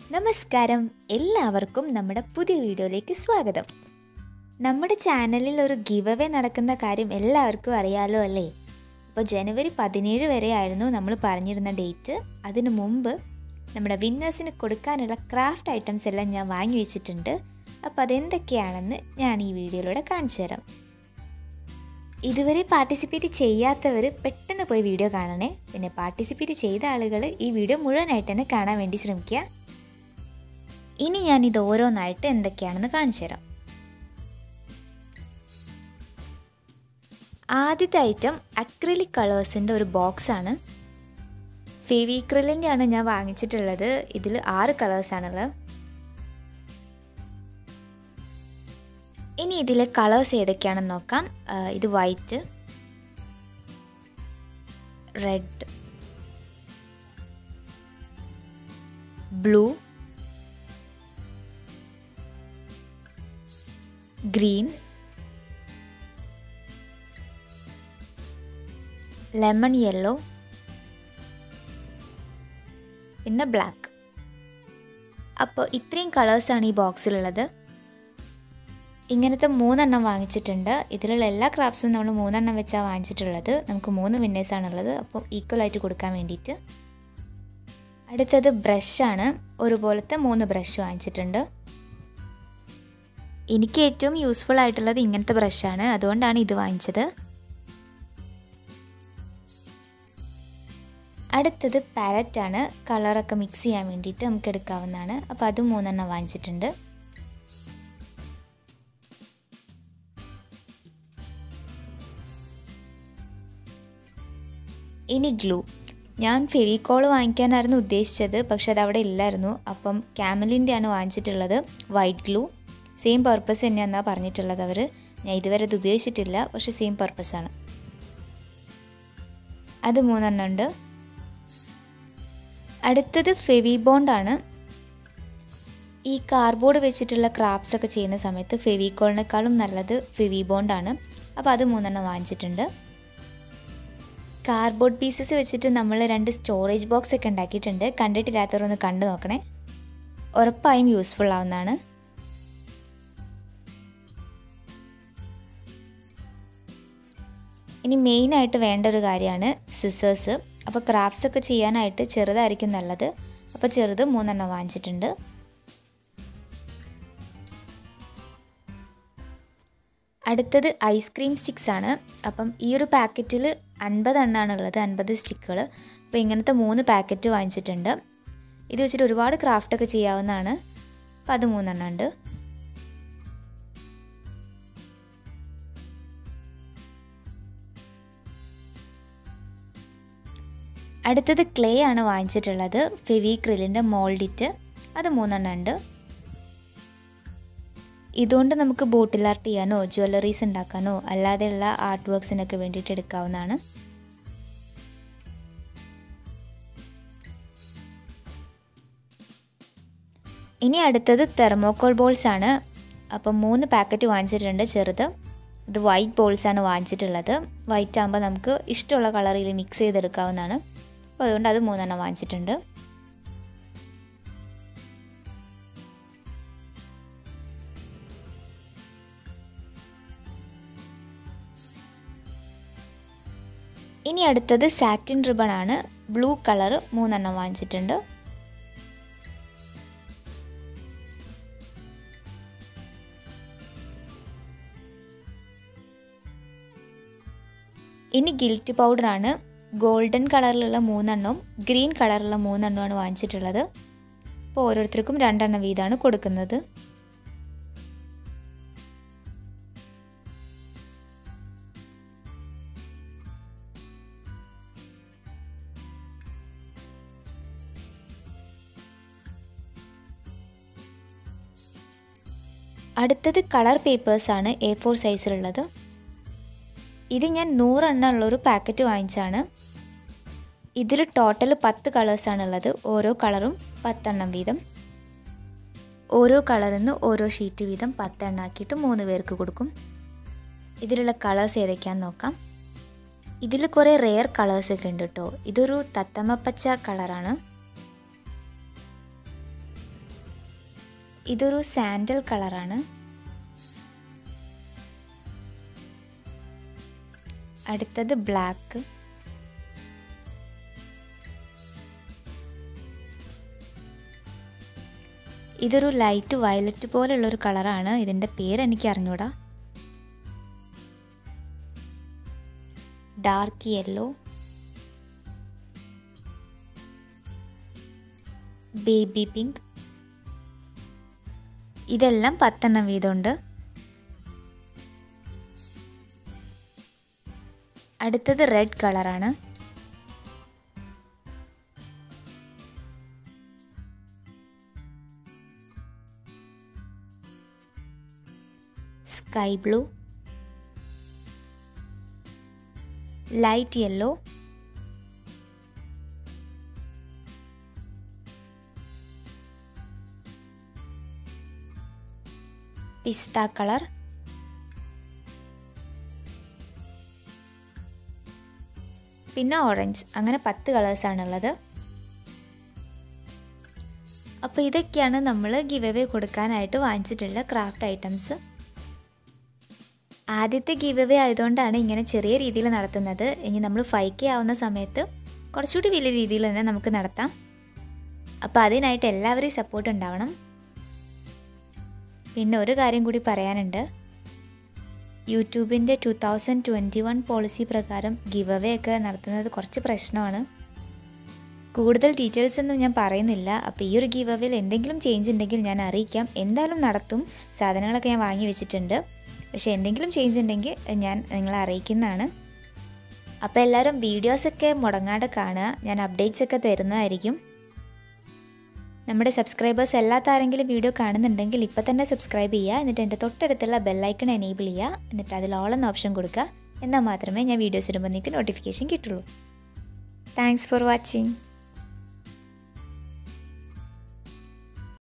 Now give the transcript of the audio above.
നമസ്കാരം എല്ലാവർക്കും നമ്മുടെ പുതിയ വീഡിയോയിലേക്ക് സ്വാഗതം നമ്മുടെ ചാനലിൽ ഒരു ഗിവ് അവേ നടക്കുന്ന കാര്യം എല്ലാവർക്കും അറിയാലോ അല്ലേ അപ്പോൾ ജനുവരി പതിനേഴ് വരെ ആയിരുന്നു നമ്മൾ പറഞ്ഞിരുന്ന ഡേറ്റ് അതിനു മുമ്പ് നമ്മുടെ വിന്നേഴ്സിന് കൊടുക്കാനുള്ള ക്രാഫ്റ്റ് ഐറ്റംസ് എല്ലാം ഞാൻ വാങ്ങി വെച്ചിട്ടുണ്ട് അപ്പോൾ അതെന്തൊക്കെയാണെന്ന് ഞാൻ ഈ വീഡിയോയിലൂടെ കാണിച്ചു തരാം ഇതുവരെ പാർട്ടിസിപ്പേറ്റ് ചെയ്യാത്തവർ പെട്ടെന്ന് പോയി വീഡിയോ കാണണേ പിന്നെ പാർട്ടിസിപ്പേറ്റ് ചെയ്ത ആളുകൾ ഈ വീഡിയോ മുഴുവനായിട്ട് തന്നെ കാണാൻ വേണ്ടി ശ്രമിക്കുക ഇനി ഞാൻ ഇത് ഓരോന്നായിട്ട് എന്തൊക്കെയാണെന്ന് കാണിച്ചു തരാം ആദ്യത്തെ ഐറ്റം അക്രിലിക് കളേഴ്സിൻ്റെ ഒരു ബോക്സാണ് ഫെവിക്രിലിൻ്റെ ആണ് ഞാൻ വാങ്ങിച്ചിട്ടുള്ളത് ഇതിൽ ആറ് കളേഴ്സാണുള്ളത് ഇനി ഇതിലെ കളേഴ്സ് ഏതൊക്കെയാണെന്ന് നോക്കാം ആ, ഇത് white red blue green lemon yellow പിന്നെ ബ്ലാക്ക് അപ്പോൾ ഇത്രയും കളേഴ്സാണ് ഈ ബോക്സിലുള്ളത് ഇങ്ങനത്തെ മൂന്നെണ്ണം വാങ്ങിച്ചിട്ടുണ്ട് ഇതിലുള്ള എല്ലാ ക്രാഫ്റ്റ്സും നമ്മൾ മൂന്നെണ്ണം വെച്ചാണ് വാങ്ങിച്ചിട്ടുള്ളത് നമുക്ക് മൂന്ന് വിന്നേഴ്സാണുള്ളത് അപ്പോൾ ഈക്വൽ ആയിട്ട് കൊടുക്കാൻ വേണ്ടിയിട്ട് അടുത്തത് ബ്രഷാണ് ഒരുപോലത്തെ മൂന്ന് ബ്രഷ് വാങ്ങിച്ചിട്ടുണ്ട് എനിക്ക് ഏറ്റവും യൂസ്ഫുൾ ആയിട്ടുള്ളത് ഇങ്ങനത്തെ ബ്രഷാണ് അതുകൊണ്ടാണ് ഇത് വാങ്ങിച്ചത് അടുത്തത് പാരറ്റാണ് കളറൊക്കെ മിക്സ് ചെയ്യാൻ വേണ്ടിയിട്ട് നമുക്ക് എടുക്കാവുന്നതാണ് അപ്പോൾ അത് മൂന്നെണ്ണം വാങ്ങിച്ചിട്ടുണ്ട് ഇനി ഗ്ലൂ ഞാൻ ഫെവിക്കോൾ വാങ്ങിക്കാനായിരുന്നു ഉദ്ദേശിച്ചത് പക്ഷെ അത് അവിടെ ഇല്ലായിരുന്നു അപ്പം ക്യാമലിൻ്റെ ആണ് വാങ്ങിച്ചിട്ടുള്ളത് വൈറ്റ് ഗ്ലൂ സെയിം പർപ്പസ് തന്നെയാണെന്നാണ് പറഞ്ഞിട്ടുള്ളത് അവർ ഞാൻ ഇതുവരെ അത് ഉപയോഗിച്ചിട്ടില്ല പക്ഷെ സെയിം പർപ്പസാണ് അത് മൂന്നെണ്ണം ഉണ്ട് അടുത്തത് ഫെവി ബോണ്ടാണ് ഈ കാർഡ്ബോർഡ് വെച്ചിട്ടുള്ള ക്രാഫ്റ്റ്സ് ഒക്കെ ചെയ്യുന്ന സമയത്ത് ഫെവിക്കോളിനേക്കാളും നല്ലത് ഫെവി ബോണ്ടാണ് അപ്പോൾ അത് മൂന്നെണ്ണം വാങ്ങിച്ചിട്ടുണ്ട് കാർഡ്ബോർഡ് പീസസ് വെച്ചിട്ട് നമ്മൾ രണ്ട് സ്റ്റോറേജ് ബോക്സ് ഒക്കെ ഉണ്ടാക്കിയിട്ടുണ്ട് കണ്ടിട്ടില്ലാത്തവരൊന്ന് കണ്ടു നോക്കണേ ഉറപ്പായും യൂസ്ഫുൾ ആവുന്നതാണ് ഇനി മെയിനായിട്ട് വേണ്ട ഒരു കാര്യമാണ് സിസേഴ്സ് അപ്പോൾ ക്രാഫ്റ്റ്സ് ഒക്കെ ചെയ്യാനായിട്ട് ചെറുതായിരിക്കും നല്ലത് അപ്പോൾ ചെറുത് മൂന്നെണ്ണം വാങ്ങിച്ചിട്ടുണ്ട് അടുത്തത് ഐസ്ക്രീം സ്റ്റിക്സ് ആണ് അപ്പം ഈ ഒരു പാക്കറ്റിൽ അൻപത് എണ്ണാണുള്ളത് അൻപത് സ്റ്റിക്കുകൾ അപ്പോൾ ഇങ്ങനത്തെ മൂന്ന് പാക്കറ്റ് വാങ്ങിച്ചിട്ടുണ്ട് ഇത് വെച്ചിട്ട് ഒരുപാട് ക്രാഫ്റ്റ് ഒക്കെ ചെയ്യാവുന്നതാണ് അപ്പോൾ അത് മൂന്നെണ്ണം ഉണ്ട് അടുത്തത് ക്ലേ ആണ് വാങ്ങിച്ചിട്ടുള്ളത് ഫെവിക്രിലിൻ്റെ മോൾഡിറ്റ് അത് മൂന്നെണ്ണം ഉണ്ട് ഇതുകൊണ്ട് നമുക്ക് ബോട്ടിൽ ആർട്ട് ചെയ്യാനോ ജ്വല്ലറീസ് ഉണ്ടാക്കാനോ അല്ലാതെയുള്ള ആർട്ട് വർക്ക്സിനൊക്കെ വേണ്ടിയിട്ട് എടുക്കാവുന്നതാണ് ഇനി അടുത്തത് തെർമോക്കോൾ ബോൾസ് ആണ് അപ്പം മൂന്ന് പാക്കറ്റ് വാങ്ങിച്ചിട്ടുണ്ട് ചെറുത് ഇത് വൈറ്റ് ബോൾസ് ആണ് വാങ്ങിച്ചിട്ടുള്ളത് വൈറ്റ് ആകുമ്പോൾ നമുക്ക് ഇഷ്ടമുള്ള കളറിൽ മിക്സ് ചെയ്തെടുക്കാവുന്നതാണ് അപ്പോൾ അതുകൊണ്ട് അത് മൂന്നെണ്ണം വാങ്ങിച്ചിട്ടുണ്ട് ഇനി അടുത്തത് സാറ്റിൻ റിബൺ ആണ് ബ്ലൂ കളർ മൂന്നെണ്ണം വാങ്ങിച്ചിട്ടുണ്ട് ഇനി ഗിൽറ്റ് പൗഡറാണ് ഗോൾഡൻ കളറിലുള്ള മൂന്നെണ്ണവും ഗ്രീൻ കളറിലുള്ള മൂന്നെണ്ണമാണ് വാങ്ങിച്ചിട്ടുള്ളത് അപ്പോൾ ഓരോരുത്തർക്കും രണ്ടെണ്ണം വീതമാണ് കൊടുക്കുന്നത് അടുത്തത് കളർ പേപ്പേഴ്സാണ് എ ഫോർ സൈസിലുള്ളത് ഇത് ഞാൻ നൂറെണ്ണം ഉള്ളൊരു പാക്കറ്റ് വാങ്ങിച്ചാണ് ഇതിൽ ടോട്ടൽ പത്ത് കളേഴ്സാണ് ഉള്ളത് ഓരോ കളറും പത്തെണ്ണം വീതം ഓരോ കളറിൽ നിന്ന് ഓരോ ഷീറ്റ് വീതം പത്തെണ്ണം ആക്കിയിട്ട് മൂന്ന് പേർക്ക് കൊടുക്കും ഇതിലുള്ള കളേഴ്സ് ഏതൊക്കെയാണെന്ന് നോക്കാം ഇതിൽ കുറേ റെയർ കളേഴ്സ് ഒക്കെ ഉണ്ട് കേട്ടോ ഇതൊരു തത്തമ്മ പച്ച കളറാണ് ഇതൊരു സാൻഡൽ കളറാണ് അടുത്തത് ബ്ലാക്ക് ഇതൊരു ലൈറ്റ് വയലറ്റ് പോലുള്ളൊരു കളറാണ് ഇതിൻ്റെ പേര് എനിക്ക് അറിഞ്ഞൂടാ ഡാർക്ക് യെല്ലോ ബേബി പിങ്ക് ഇതെല്ലാം പത്തെണ്ണം വീതമുണ്ട് അടുത്തത് റെഡ് കളറാണ് സ്കൈ ബ്ലൂ ലൈറ്റ് യെല്ലോ പിസ്ത കളർ പിന്നെ ഓറഞ്ച് അങ്ങനെ പത്ത് കളേഴ്സാണുള്ളത് അപ്പോൾ ഇതൊക്കെയാണ് നമ്മൾ ഗിവ് അവേ കൊടുക്കാനായിട്ട് വാങ്ങിച്ചിട്ടുള്ള ക്രാഫ്റ്റ് ഐറ്റംസ് ആദ്യത്തെ ഗിവ് അവേ ആയതുകൊണ്ടാണ് ഇങ്ങനെ ചെറിയ രീതിയിൽ നടത്തുന്നത് ഇനി നമ്മൾ ഫൈവ് കെ ആവുന്ന സമയത്ത് കുറച്ചുകൂടി വലിയ രീതിയിൽ തന്നെ നമുക്ക് നടത്താം അപ്പോൾ അതിനായിട്ട് എല്ലാവരെയും സപ്പോർട്ട് ഉണ്ടാവണം പിന്നെ ഒരു കാര്യം കൂടി പറയാനുണ്ട് യൂട്യൂബിൻ്റെ two thousand twenty one policy പ്രകാരം ഗിവ് അവേ ഒക്കെ നടത്തുന്നത് കുറച്ച് പ്രശ്നമാണ് കൂടുതൽ ഡീറ്റെയിൽസ് ഒന്നും ഞാൻ പറയുന്നില്ല അപ്പോൾ ഈ ഒരു ഗിവ് അവേയിൽ എന്തെങ്കിലും ചേഞ്ച് ഉണ്ടെങ്കിൽ ഞാൻ അറിയിക്കാം എന്തായാലും നടത്തും സാധനങ്ങളൊക്കെ ഞാൻ വാങ്ങി വെച്ചിട്ടുണ്ട് പക്ഷേ എന്തെങ്കിലും ചേഞ്ച് ഉണ്ടെങ്കിൽ ഞാൻ നിങ്ങളെ അറിയിക്കുന്നതാണ് അപ്പോൾ എല്ലാവരും വീഡിയോസൊക്കെ മുടങ്ങാതെ കാണുക ഞാൻ അപ്ഡേറ്റ്സ് ഒക്കെ തരുന്നതായിരിക്കും നമ്മുടെ സബ്സ്ക്രൈബേഴ്സ് അല്ലാത്ത ആരെങ്കിലും വീഡിയോ കാണുന്നുണ്ടെങ്കിൽ ഇപ്പോൾ തന്നെ സബ്സ്ക്രൈബ് ചെയ്യുക എന്നിട്ട് എൻ്റെ തൊട്ടടുത്തുള്ള ബെല്ലൈക്കൺ എനേബിൾ ചെയ്യുക എന്നിട്ട് അതിൽ ഓൾ എന്ന ഓപ്ഷൻ കൊടുക്കുക എന്നാൽ മാത്രമേ ഞാൻ വീഡിയോസ് ഇടുമ്പോൾ നിങ്ങൾക്ക് നോട്ടിഫിക്കേഷൻ കിട്ടുള്ളൂ താങ്ക്സ് ഫോർ വാച്ചിങ്